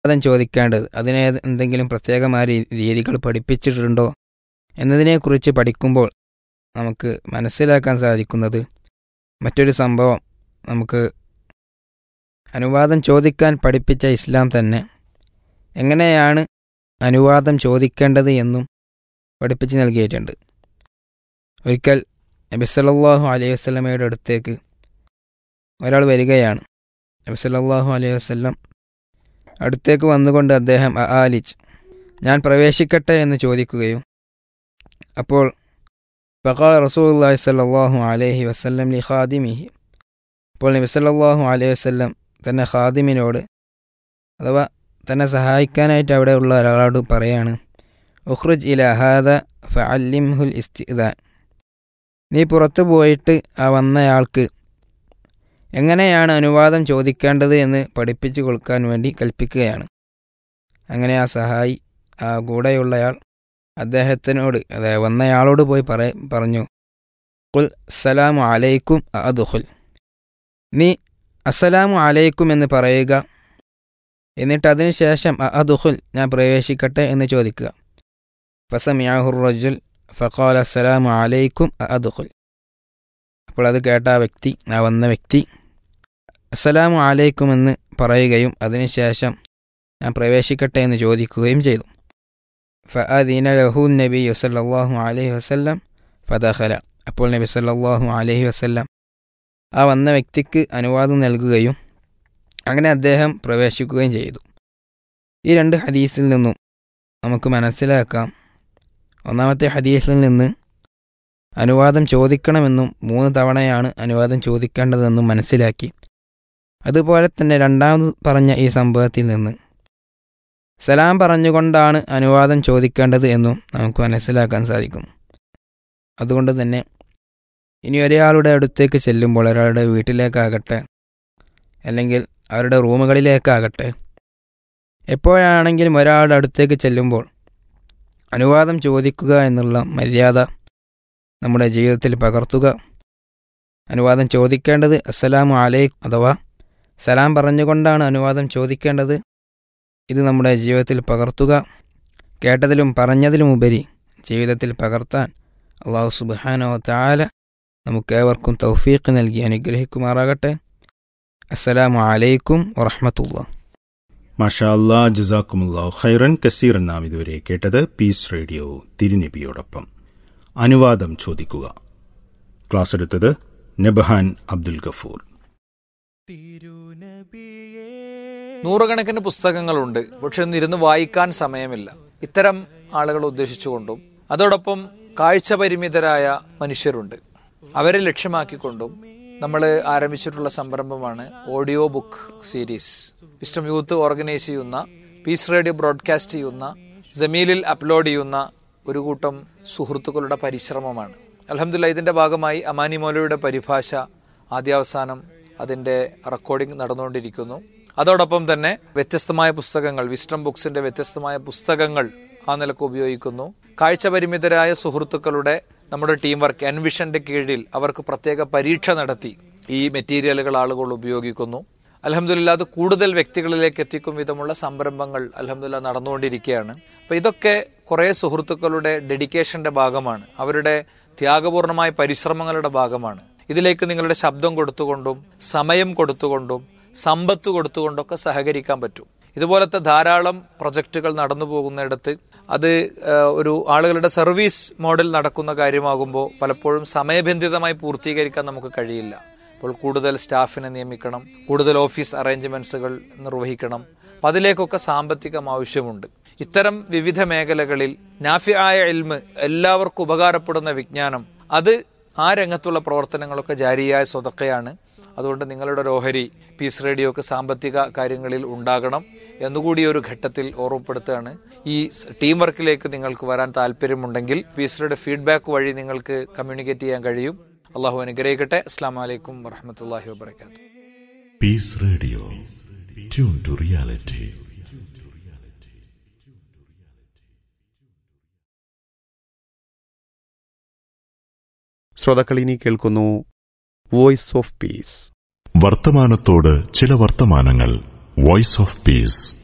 അനുവാദം ചോദിക്കേണ്ടത് അതിനെ എന്തെങ്കിലും പ്രത്യേകമായ രീ- രീതികൾ പഠിപ്പിച്ചിട്ടുണ്ടോ എന്നതിനെക്കുറിച്ച് പഠിക്കുമ്പോൾ നമുക്ക് മനസ്സിലാക്കാൻ സാധിക്കുന്നത് മറ്റൊരു സംഭവം നമുക്ക് അനുവാദം ചോദിക്കാൻ പഠിപ്പിച്ച ഇസ്ലാം തന്നെ എങ്ങനെയാണ് അനുവാദം ചോദിക്കേണ്ടത് എന്നും പഠിപ്പിച്ച് നൽകിയിട്ടുണ്ട് ഒരിക്കൽ നബി സല്ലല്ലാഹു അലൈഹി വസല്ലമയുടെ അടുത്തേക്ക് ഒരാൾ വരികയാണ് നബി സല്ലല്ലാഹു അലൈഹി വസല്ലം അടുത്തേക്ക് വന്നുകൊണ്ട് അദ്ദേഹം "അ- ആലിജ് ഞാൻ പ്രവേശിക്കട്ടെ എന്ന് ചോദിക്കുകയും അപ്പോൾ ഫഖാൽ റസൂലുള്ളാഹി സ്വല്ലല്ലാഹു അലൈഹി വസല്ലം ലി ഖാദിമിഹി അപ്പോൾ നബി സല്ലല്ലാഹു അലൈഹി വസല്ലം തന്റെ ഖാദിമിനോട് അഥവാ തന്നെ സഹായിക്കാനായിട്ട് അവിടെ ഉള്ള ഒരാളോട് പറയാണ് ഉഖ്റുജ് ഇല ഹാദ ഫഅല്ലിംഹുൽ ഇസ്തിദാൻ നീ പുറത്തു പോയിട്ട് ആ വന്നയാൾക്ക് എങ്ങനെയാണ് അനുവാദം ചോദിക്കേണ്ടത് എന്ന് പഠിപ്പിച്ചു കൊടുക്കാൻ വേണ്ടി കൽപ്പിക്കുകയാണ് അങ്ങനെ ആ സഹായി ആ കൂടെയുള്ളയാൾ അദ്ദേഹത്തിനോട് അതായത് വന്നയാളോട് പോയി പറ പറഞ്ഞു കുൽ അസ്സലാമു അലൈക്കും അദുഹുൽ നീ അസ്സലാമു അലൈക്കും എന്ന് പറയുക എന്നിട്ട് അതിനുശേഷം അദുഹുൽ ഞാൻ പ്രവേശിക്കട്ടെ എന്ന് ചോദിക്കുക ഫസമിയാഹുർ റജുൽ ഫഖാൽ അസ്സലാമു അലൈക്കും അദുഹുൽ അപ്പോൾ അത് കേട്ട ആ വ്യക്തി ആ വന്ന വ്യക്തി അസ്സലാമു അലൈക്കും എന്ന് പറയുകയും അതിനുശേഷം ഞാൻ പ്രവേശിക്കട്ടെ എന്ന് ചോദിക്കുകയും ചെയ്തു ഫഅദീന ലഹു നബി സല്ലല്ലാഹു അലൈഹി വസല്ലം ഫദഖല അപ്പോൾ നബി സല്ലല്ലാഹു അലൈഹി വസല്ലം ആ വന്ന വ്യക്തിക്ക് അനുവാദം നൽകുകയും അങ്ങനെ അദ്ദേഹം പ്രവേശിക്കുകയും ചെയ്തു ഈ രണ്ട് ഹദീസിൽ നിന്നും നമുക്ക് മനസ്സിലാക്കാം ഒന്നാമത്തെ ഹദീസിൽ നിന്ന് അനുവാദം ചോദിക്കണമെന്നും മൂന്ന് തവണയാണ് അനുവാദം ചോദിക്കേണ്ടതെന്നും മനസ്സിലാക്കി അതുപോലെ തന്നെ രണ്ടാമത് പറഞ്ഞ ഈ സംഭവത്തിൽ നിന്ന് സലാം പറഞ്ഞുകൊണ്ടാണ് അനുവാദം ചോദിക്കേണ്ടത് എന്നും നമുക്ക് മനസ്സിലാക്കാൻ സാധിക്കും അതുകൊണ്ട് തന്നെ ഇനി ഒരാളുടെ അടുത്തേക്ക് ചെല്ലുമ്പോൾ ഒരാളുടെ വീട്ടിലേക്കാകട്ടെ അല്ലെങ്കിൽ അവരുടെ റൂമുകളിലേക്കാകട്ടെ എപ്പോഴാണെങ്കിലും ഒരാളുടെ അടുത്തേക്ക് ചെല്ലുമ്പോൾ അനുവാദം ചോദിക്കുക എന്നുള്ള മര്യാദ നമ്മുടെ ജീവിതത്തിൽ പകർത്തുക അനുവാദം ചോദിക്കേണ്ടത് അസ്സലാമു അലൈക്കും അഥവാ സലാം പറഞ്ഞുകൊണ്ടാണ് അനുവാദം ചോദിക്കേണ്ടത് ഇത് നമ്മുടെ ജീവിതത്തിൽ പകർത്തുക കേട്ടതിലും പറഞ്ഞതിലുമുപരി ജീവിതത്തിൽ പകർത്താൻ അള്ളാഹു സുബാനോ താല നമുക്കേവർക്കും തൗഫീഖ് നൽകി അനുഗ്രഹിക്കുമാറാകട്ടെ അസ്സലാമു അലൈക്കും വറഹമത്തുള്ള മാഷാ അല്ലാ ജസാക്കുമുല്ലാ ഖൈറൻ കസീറൻ നാം ഇതുവരെ കേട്ടത് പീസ് റേഡിയോ തിരുനബിയോടൊപ്പം അനുവാദം ചോദിക്കുക ക്ലാസ് എടുത്തത് നബ്ഹാൻ അബ്ദുൽ ഗഫൂർ നൂറുകണക്കിന് പുസ്തകങ്ങളുണ്ട് പക്ഷെ ഒന്നിരുന്ന് വായിക്കാൻ സമയമില്ല ഇത്തരം ആളുകളെ ഉദ്ദേശിച്ചുകൊണ്ടും അതോടൊപ്പം കാഴ്ച പരിമിതരായ മനുഷ്യരുണ്ട് അവരെ ലക്ഷ്യമാക്കിക്കൊണ്ടും നമ്മൾ ആരംഭിച്ചിട്ടുള്ള സംരംഭമാണ് audio book series wisdom youth organise ചെയ്യുന്ന പീസ് റേഡിയോ ബ്രോഡ്കാസ്റ്റ് ചെയ്യുന്ന ജമീലിൽ അപ്ലോഡ് ചെയ്യുന്ന ഒരു കൂട്ടം സുഹൃത്തുക്കളുടെ പരിശ്രമമാണ് അലഹമില്ല ഇതിന്റെ ഭാഗമായി അമാനി മൗലയുടെ പരിഭാഷ ആദ്യാവസാനം അതിന്റെ റെക്കോർഡിംഗ് നടന്നുകൊണ്ടിരിക്കുന്നു അതോടൊപ്പം തന്നെ വ്യത്യസ്തമായ പുസ്തകങ്ങൾ വിസ്റ്റം ബുക്സിന്റെ വ്യത്യസ്തമായ പുസ്തകങ്ങൾ ആ നിലക്ക് ഉപയോഗിക്കുന്നു കാഴ്ച പരിമിതരായ സുഹൃത്തുക്കളുടെ നമ്മുടെ ടീം വർക്ക് എൻവിഷന്റെ കീഴിൽ അവർക്ക് പ്രത്യേക പരീക്ഷ നടത്തി ഈ മെറ്റീരിയലുകൾ ആളുകൾ ഉപയോഗിക്കുന്നു അലഹമില്ല അത് കൂടുതൽ വ്യക്തികളിലേക്ക് എത്തിക്കും വിധമുള്ള സംരംഭങ്ങൾ അലഹമില്ല നടന്നുകൊണ്ടിരിക്കുകയാണ് അപ്പൊ ഇതൊക്കെ കുറെ സുഹൃത്തുക്കളുടെ ഡെഡിക്കേഷന്റെ ഭാഗമാണ് അവരുടെ ത്യാഗപൂർണമായ പരിശ്രമങ്ങളുടെ ഭാഗമാണ് ഇതിലേക്ക് നിങ്ങളുടെ ശബ്ദം കൊടുത്തുകൊണ്ടും സമയം കൊടുത്തുകൊണ്ടും സമ്പത്ത് കൊടുത്തുകൊണ്ടൊക്കെ സഹകരിക്കാൻ പറ്റും ഇതുപോലത്തെ ധാരാളം പ്രൊജക്റ്റുകൾ നടന്നു പോകുന്നിടത്ത് അത് ഏഹ്, ഒരു ആളുകളുടെ സർവീസ് മോഡൽ നടക്കുന്ന കാര്യമാകുമ്പോൾ പലപ്പോഴും സമയബന്ധിതമായി പൂർത്തീകരിക്കാൻ നമുക്ക് കഴിയില്ല അപ്പോൾ കൂടുതൽ സ്റ്റാഫിനെ നിയമിക്കണം കൂടുതൽ ഓഫീസ് അറേഞ്ച്മെന്റ്സുകൾ നിർവഹിക്കണം അപ്പം അതിലേക്കൊക്കെ സാമ്പത്തികം ആവശ്യമുണ്ട് ഇത്തരം വിവിധ മേഖലകളിൽ നാഫിയായ ഇൽമ് എല്ലാവർക്കും ഉപകാരപ്പെടുന്ന വിജ്ഞാനം അത് ആ രംഗത്തുള്ള പ്രവർത്തനങ്ങളൊക്കെ ജാരിയായ സ്വതക്കയാണ് അതുകൊണ്ട് നിങ്ങളുടെ ഒരു ഓഹരി പീസ് റേഡിയോക്ക് സാമ്പത്തിക കാര്യങ്ങളിൽ ഉണ്ടാകണം എന്നുകൂടി ഒരു ഘട്ടത്തിൽ ഓർമ്മപ്പെടുത്തുകയാണ് ഈ സ് ടീം വർക്കിലേക്ക് നിങ്ങൾക്ക് വരാൻ താല്പര്യമുണ്ടെങ്കിൽ പീസ് റേഡിയോ ഫീഡ്ബാക്ക് വഴി നിങ്ങൾക്ക് കമ്മ്യൂണിക്കേറ്റ് ചെയ്യാൻ കഴിയും അള്ളാഹു അനുഗ്രഹിക്കട്ടെ അസ്സാം വലൈക്കും വറഹമത്തല്ലാഹി വാബർക്കാത്തു Peace Radio. Tune to reality. ശ്രോതാക്കൾ ഇനി കേൾക്കുന്നു വോയിസ് ഓഫ് പീസ് വർത്തമാനത്തോട് ചില വർത്തമാനങ്ങൾ വോയിസ് ഓഫ് പീസ്